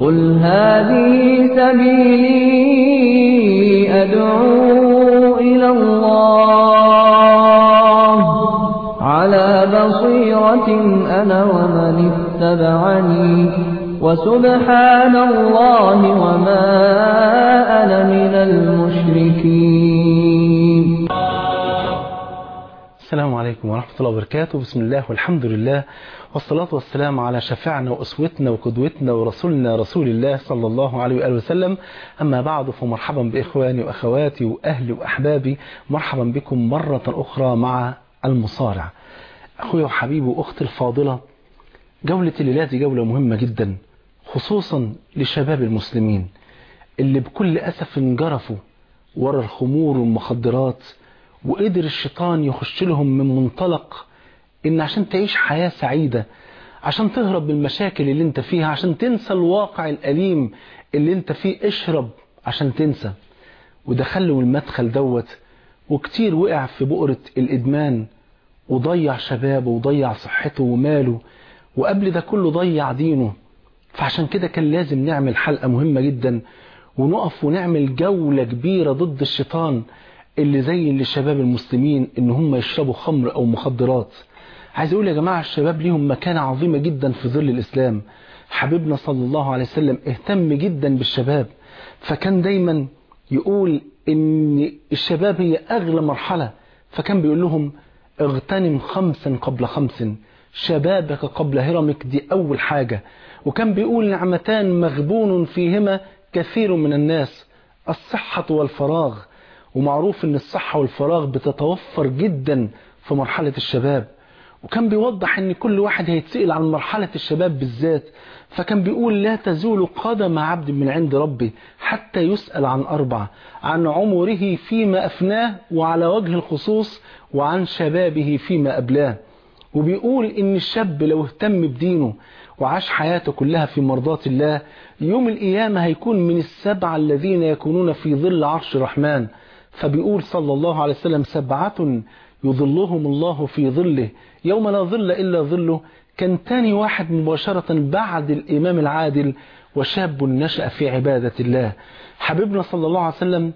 قل هذه سبيلي أدعو إلى الله على بصيرة أنا ومن اتبعني وسبحان الله وما أنا من المشركين السلام عليكم ورحمة الله وبركاته بسم الله والحمد لله والصلاة والسلام على شفيعنا وأسوتنا وقدوتنا ورسولنا رسول الله صلى الله عليه وآله وسلم أما بعد فمرحبا بإخواني وأخواتي وأهلي وأحبابي مرحبا بكم مرة أخرى مع المصارع أخويا وحبيبي وأختي الفاضلة جولة الليلة دي جولة مهمة جدا خصوصا لشباب المسلمين اللي بكل أسف انجرفوا ورا الخمور والمخدرات وقدر الشيطان يخش لهم من منطلق ان عشان تعيش حياة سعيدة عشان تهرب من المشاكل اللي انت فيها عشان تنسى الواقع الأليم اللي انت فيه اشرب عشان تنسى ودخلوا المدخل دوت وكتير وقع في بؤرة الإدمان وضيع شبابه وضيع صحته وماله وقبل ده كله ضيع دينه فعشان كده كان لازم نعمل حلقة مهمة جدا ونقف ونعمل جولة كبيرة ضد الشيطان اللي زي لشباب المسلمين ان هم يشربوا خمر او مخدرات عايز اقول يا جماعة الشباب ليهم مكانة عظيمة جدا في ظل الاسلام حبيبنا صلى الله عليه وسلم اهتم جدا بالشباب فكان دايما يقول ان الشباب هي اغلى مرحلة فكان بيقول لهم اغتنم خمسا قبل خمس شبابك قبل هرمك دي اول حاجة وكان بيقول نعمتان مغبون فيهما كثير من الناس الصحة والفراغ ومعروف ان الصحة والفراغ بتتوفر جدا في مرحلة الشباب وكان بيوضح ان كل واحد هيتسئل عن مرحلة الشباب بالذات فكان بيقول لا تزول قدم عبد من عند ربي حتى يسأل عن أربع عن عمره فيما أفناه وعلى وجه الخصوص وعن شبابه فيما أبلاه وبيقول ان الشاب لو اهتم بدينه وعاش حياته كلها في مرضات الله يوم القيامة هيكون من السبعة الذين يكونون في ظل عرش الرحمن فبيقول صلى الله عليه وسلم سبعة يظلهم الله في ظله يوم لا ظل إلا ظله كان تاني واحد مباشرة بعد الإمام العادل وشاب نشأ في عبادة الله حبيبنا صلى الله عليه وسلم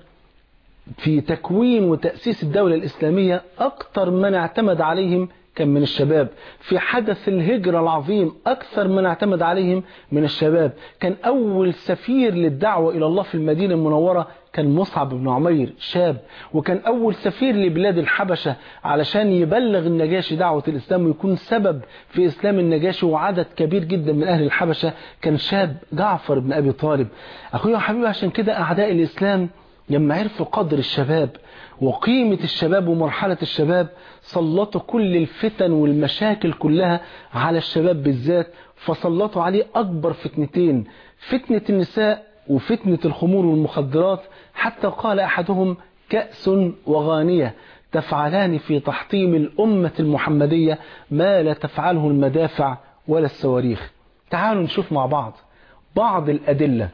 في تكوين وتأسيس الدولة الإسلامية أكثر من اعتمد عليهم كان من الشباب في حدث الهجرة العظيم أكثر من اعتمد عليهم من الشباب كان أول سفير للدعوة إلى الله في المدينة المنورة كان مصعب بن عمير شاب وكان أول سفير لبلاد الحبشة علشان يبلغ النجاشي دعوة الإسلام ويكون سبب في إسلام النجاشي وعدد كبير جدا من أهل الحبشة كان شاب جعفر بن أبي طالب أخويا وحبيبي عشان كده أعداء الإسلام لما عرفوا قدر الشباب وقيمة الشباب ومرحلة الشباب سلطوا كل الفتن والمشاكل كلها على الشباب بالذات فسلطوا عليه أكبر فتنتين فتنة النساء وفتنة الخمور والمخدرات حتى قال أحدهم كأس وغانية تفعلان في تحطيم الأمة المحمدية ما لا تفعله المدافع ولا الصواريخ تعالوا نشوف مع بعض بعض الأدلة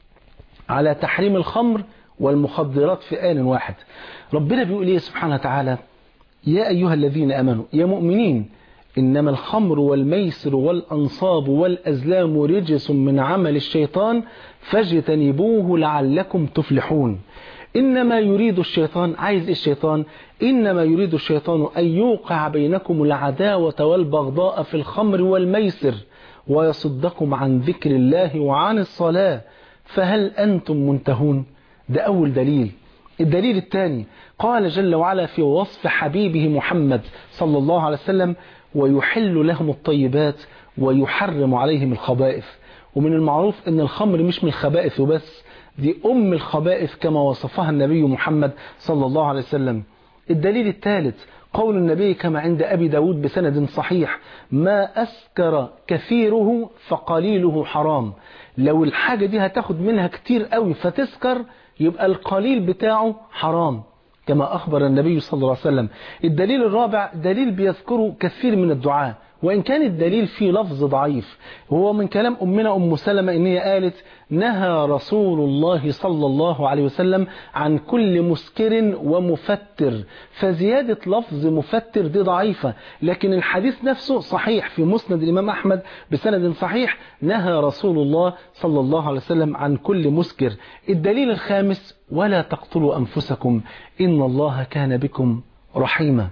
على تحريم الخمر والمخدرات في آن واحد ربنا بيقول ايه سبحانه وتعالى يا أيها الذين أمنوا يا مؤمنين إنما الخمر والميسر والأنصاب والأزلام رجس من عمل الشيطان فاجتنبوه لعلكم تفلحون إنما يريد الشيطان عايز الشيطان إنما يريد الشيطان أن يوقع بينكم العداوة والبغضاء في الخمر والميسر ويصدكم عن ذكر الله وعن الصلاة فهل أنتم منتهون ده أول دليل الدليل الثاني قال جل وعلا في وصف حبيبه محمد صلى الله عليه وسلم ويحل لهم الطيبات ويحرم عليهم الخبائث ومن المعروف ان الخمر مش من الخبائث وبس دي أم الخبائث كما وصفها النبي محمد صلى الله عليه وسلم الدليل الثالث قول النبي كما عند أبي داود بسند صحيح ما أسكر كثيره فقليله حرام لو الحاجة دي هتاخد منها كتير قوي فتسكر يبقى القليل بتاعه حرام كما أخبر النبي صلى الله عليه وسلم الدليل الرابع دليل بيذكره كثير من الدعاء وإن كان الدليل فيه لفظ ضعيف وهو من كلام أمنا أم سلمة إن هي قالت نهى رسول الله صلى الله عليه وسلم عن كل مسكر ومفتر فزيادة لفظ مفتر دي ضعيفة لكن الحديث نفسه صحيح في مسند الإمام أحمد بسند صحيح نهى رسول الله صلى الله عليه وسلم عن كل مسكر الدليل الخامس ولا تقتلوا أنفسكم إن الله كان بكم رحيما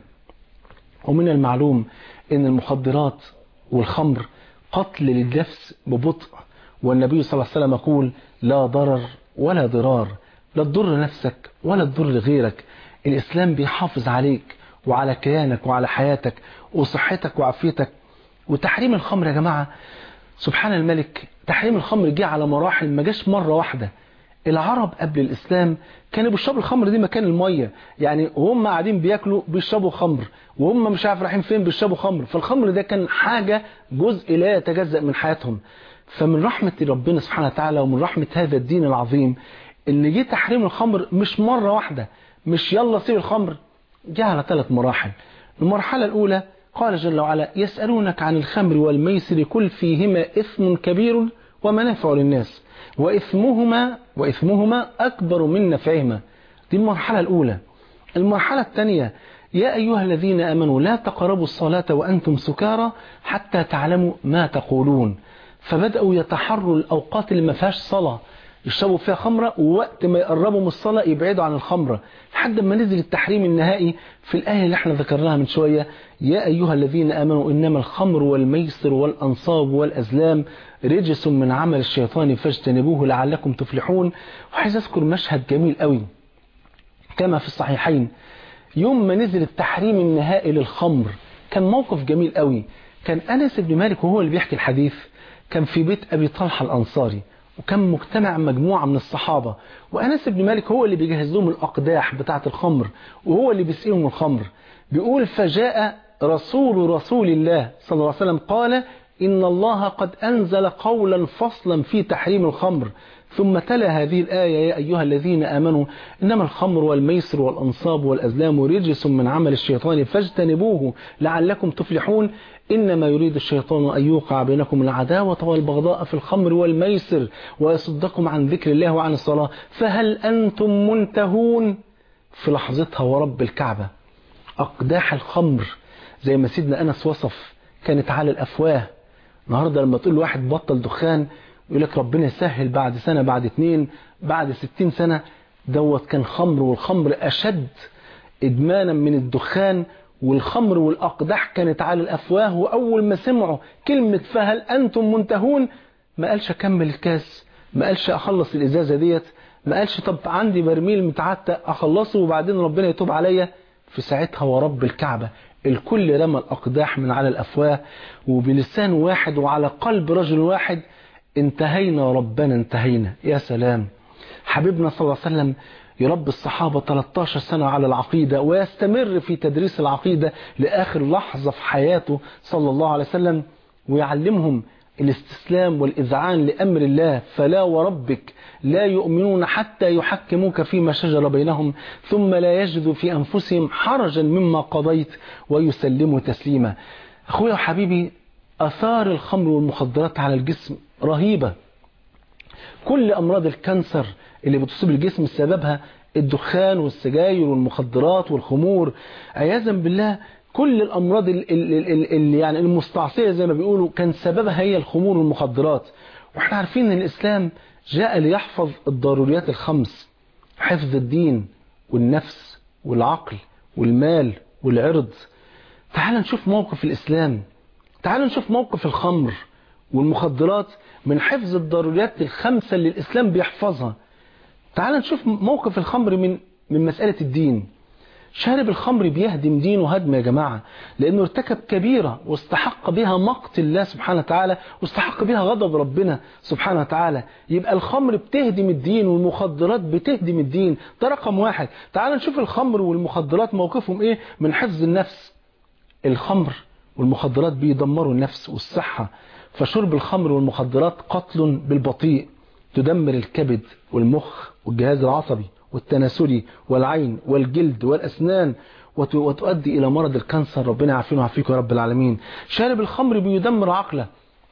ومن المعلوم ان المخدرات والخمر قتل للنفس ببطء والنبي صلى الله عليه وسلم يقول لا ضرر ولا ضرار لا تضر نفسك ولا تضر غيرك الإسلام بيحافظ عليك وعلى كيانك وعلى حياتك وصحتك وعافيتك وتحريم الخمر يا جماعة سبحان الملك تحريم الخمر جه على مراحل ما جاش مرة واحدة العرب قبل الإسلام كانوا بيشربوا الخمر دي مكان المية يعني وهم قاعدين بياكلوا بيشربوا خمر وهم مش عارف رايحين فين بيشربوا خمر فالخمر ده كان حاجة جزء لا يتجزأ من حياتهم فمن رحمة ربنا سبحانه وتعالى ومن رحمة هذا الدين العظيم ان جه تحريم الخمر مش مرة واحدة مش يلا سيب الخمر جه على ثلاث مراحل المرحلة الأولى قال جل وعلا يسألونك عن الخمر والميسر كل فيهما إثم كبير ومنافع للناس وإثمهما وإثمهما أكبر من نفعهما دي المرحلة الأولى المرحلة الثانية يا أيها الذين آمنوا لا تقربوا الصلاة وأنتم سكارى حتى تعلموا ما تقولون فبدأوا يتحروا الأوقات اللي ما فيهاش صلاة يشربوا فيها خمرة ووقت ما يقربوا من الصلاة يبعدوا عن الخمرة لحد ما نزل التحريم النهائي في الآية اللي احنا ذكرناها من شوية يا أيها الذين آمنوا إنما الخمر والميسر والأنصاب والأزلام رجس من عمل الشيطان فاجتنبوه لعلكم تفلحون وعايز أذكر مشهد جميل قوي كما في الصحيحين يوم ما نزل التحريم النهائي للخمر كان موقف جميل قوي كان أنس بن مالك وهو اللي بيحكي الحديث كان في بيت أبي طلحة الأنصاري وكان مجتمع مجموعة من الصحابة وأنس بن مالك هو اللي بيجهز لهم الأقداح بتاعة الخمر وهو اللي بيسقيهم الخمر بيقول فجاء رسول رسول الله صلى الله عليه وسلم قال إن الله قد أنزل قولا فصلا في تحريم الخمر ثم تلا هذه الآية يا أيها الذين آمنوا إنما الخمر والميسر والأنصاب والأزلام رجس من عمل الشيطان فاجتنبوه لعلكم تفلحون إنما يريد الشيطان أن يوقع بينكم العداوة والبغضاء في الخمر والميسر ويصدكم عن ذكر الله وعن الصلاة فهل أنتم منتهون في لحظتها ورب الكعبة أقداح الخمر زي ما سيدنا أنس وصف كانت على الأفواه النهاردة لما تقول لواحد بطل دخان يقول لك ربنا يسهل بعد سنة بعد اتنين بعد ستين سنة دوت كان خمر والخمر أشد إدمانا من الدخان والخمر والأقداح كانت على الأفواه وأول ما سمعوا كلمة فهل أنتم منتهون ما قالش أكمل الكاس ما قالش أخلص الإزازة ديت ما قالش طب عندي برميل متعتق أخلصه وبعدين ربنا يتوب عليا في ساعتها ورب الكعبة الكل رمى الأقداح من على الأفواه وبلسان واحد وعلى قلب رجل واحد انتهينا ربنا انتهينا يا سلام حبيبنا صلى الله عليه وسلم يربي الصحابة 13 سنة على العقيدة ويستمر في تدريس العقيدة لآخر لحظة في حياته صلى الله عليه وسلم ويعلمهم الاستسلام والإذعان لأمر الله فلا وربك لا يؤمنون حتى يحكموك فيما شجر بينهم ثم لا يجدوا في أنفسهم حرجا مما قضيت ويسلموا تسليما أخويا وحبيبي أثار الخمر والمخدرات على الجسم رهيبة كل أمراض الكانسر اللي بتصيب الجسم سببها الدخان والسجاير والمخدرات والخمور عياذا بالله كل الأمراض اللي يعني المستعصية زي ما بيقولوا كان سببها هي الخمور والمخدرات واحنا عارفين ان الإسلام جاء ليحفظ الضروريات الخمس حفظ الدين والنفس والعقل والمال والعرض تعال نشوف موقف الإسلام تعال نشوف موقف الخمر والمخدرات من حفظ الضروريات الخمسة اللي الإسلام بيحفظها تعال نشوف موقف الخمر من من مسألة الدين شارب الخمر بيهدم دينه هدم يا جماعة لأنه ارتكب كبيرة واستحق بها مقت الله سبحانه وتعالى واستحق بها غضب ربنا سبحانه وتعالى يبقى الخمر بتهدم الدين والمخدرات بتهدم الدين ده رقم واحد تعال نشوف الخمر والمخدرات موقفهم ايه من حفظ النفس الخمر والمخدرات بيدمروا النفس والصحة فشرب الخمر والمخدرات قتل بالبطيء تدمر الكبد والمخ والجهاز العصبي والتناسلي والعين والجلد والأسنان وت- وتؤدي إلى مرض الكانسر ربنا يعافينا ويعافيكم يا رب العالمين شارب الخمر بيدمر عقله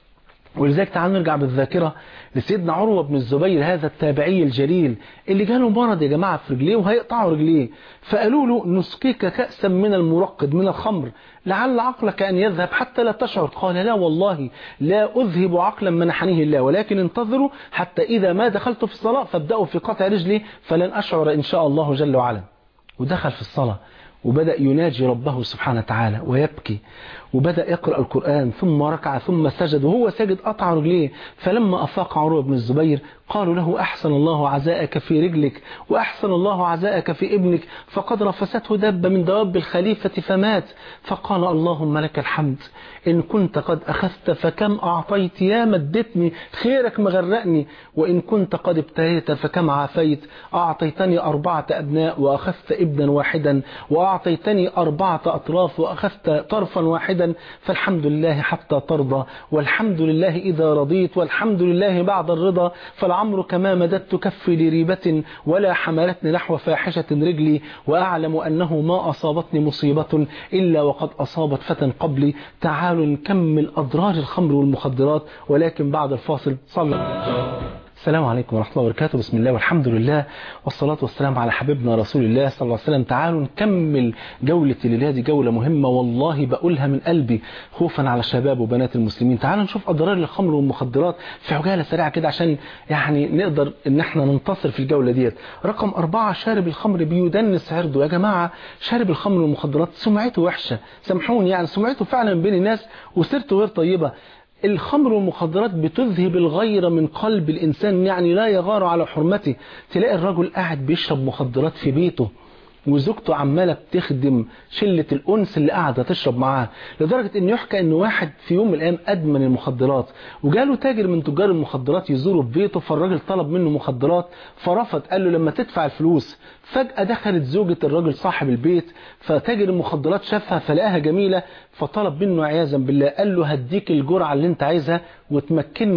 ولذلك تعالوا نرجع بالذاكرة لسيدنا عروة بن الزبير هذا التابعي الجليل اللي جاله مرض يا جماعة في رجليه وهيقطعوا رجليه فقالوا له نسقيك كأسا من المرقد من الخمر لعل عقلك أن يذهب حتى لا تشعر قال لا والله لا أذهب عقلا منحنيه الله ولكن انتظروا حتى إذا ما دخلت في الصلاة فابدأوا في قطع رجلي فلن أشعر إن شاء الله جل وعلا ودخل في الصلاة وبدأ يناجي ربه سبحانه وتعالى ويبكي وبدأ يقرأ القرآن ثم ركع ثم سجد وهو ساجد قطع رجليه فلما أفاق عروة بن الزبير قالوا له أحسن الله عزاءك في رجلك وأحسن الله عزاءك في ابنك فقد رفسته دبة من دواب الخليفة فمات فقال اللهم لك الحمد إن كنت قد أخذت فكم أعطيت يا مدتني خيرك مغرقني وإن كنت قد ابتليت فكم عافيت أعطيتني أربعة أبناء وأخذت ابنا واحدا وأعطيتني أربعة أطراف وأخذت طرفا واحدا فالحمد لله حتى ترضى والحمد لله إذا رضيت والحمد لله بعد الرضا فالعمر ما مددت كفي لريبة ولا حملتني نحو فاحشة رجلي وأعلم أنه ما أصابتني مصيبة إلا وقد أصابت فتى قبلي تعالوا نكمل أضرار الخمر والمخدرات ولكن بعد الفاصل صلى السلام عليكم ورحمة الله وبركاته بسم الله والحمد لله والصلاة والسلام على حبيبنا رسول الله صلى الله عليه وسلم تعالوا نكمل جولة الليلة دي جولة مهمة والله بقولها من قلبي خوفا على شباب وبنات المسلمين تعالوا نشوف أضرار الخمر والمخدرات في عجالة سريعة كده عشان يعني نقدر ان احنا ننتصر في الجولة ديت رقم أربعة شارب الخمر بيدنس عرضه يا جماعة شارب الخمر والمخدرات سمعته وحشة سامحوني يعني سمعته فعلا بين الناس وسيرته غير طيبة الخمر والمخدرات بتذهب الغيرة من قلب الإنسان يعني لا يغار على حرمته تلاقي الرجل قاعد بيشرب مخدرات في بيته وزوجته عمالة بتخدم شلة الأنس اللي قاعدة تشرب معاه لدرجة أن يحكى أن واحد في يوم من الأيام أدمن المخدرات وجاله تاجر من تجار المخدرات يزوره في بيته فالراجل طلب منه مخدرات فرفض قال له لما تدفع الفلوس فجأة دخلت زوجة الراجل صاحب البيت فتاجر المخدرات شافها فلقاها جميلة فطلب منه عياذا بالله قال له هديك الجرعة اللي انت عايزها وتمكن